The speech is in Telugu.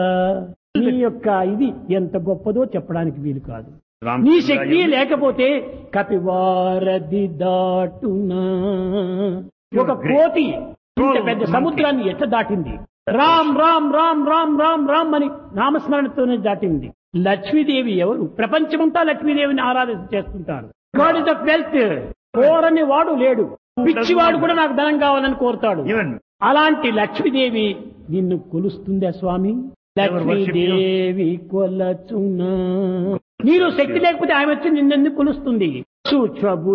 నీ యొక్క ఇది ఎంత గొప్పదో చెప్పడానికి వీలు కాదు Ram నీ Chandra, శక్తి you- లేకపోతే కపివారది దాటునా ఒక కోతి ఇంత పెద్ద సముద్రాన్ని ఎట్లా దాటింది రామ్ రామ్ రామ్ రామ్ రామ్ రామ్ అని నామస్మరణతోనే దాటింది లక్ష్మీదేవి ఎవరు ప్రపంచమంతా లక్ష్మీదేవిని ఆరాధన చేస్తుంటారు గాడ్ ఇస్ ఆఫ్ వెల్త్ కోరని వాడు లేడు పిచ్చివాడు కూడా నాకు ధనం కావాలని కోరుతాడు Even అలాంటి లక్ష్మీదేవి నిన్ను కొలుస్తుందా స్వామి Never worship you. లక్ష్మీదేవి కొలచునా నీరు శక్తి లేకపోతే ఆమె వచ్చి నిన్నెందుకు కొలుస్తుంది సూక్ష్మ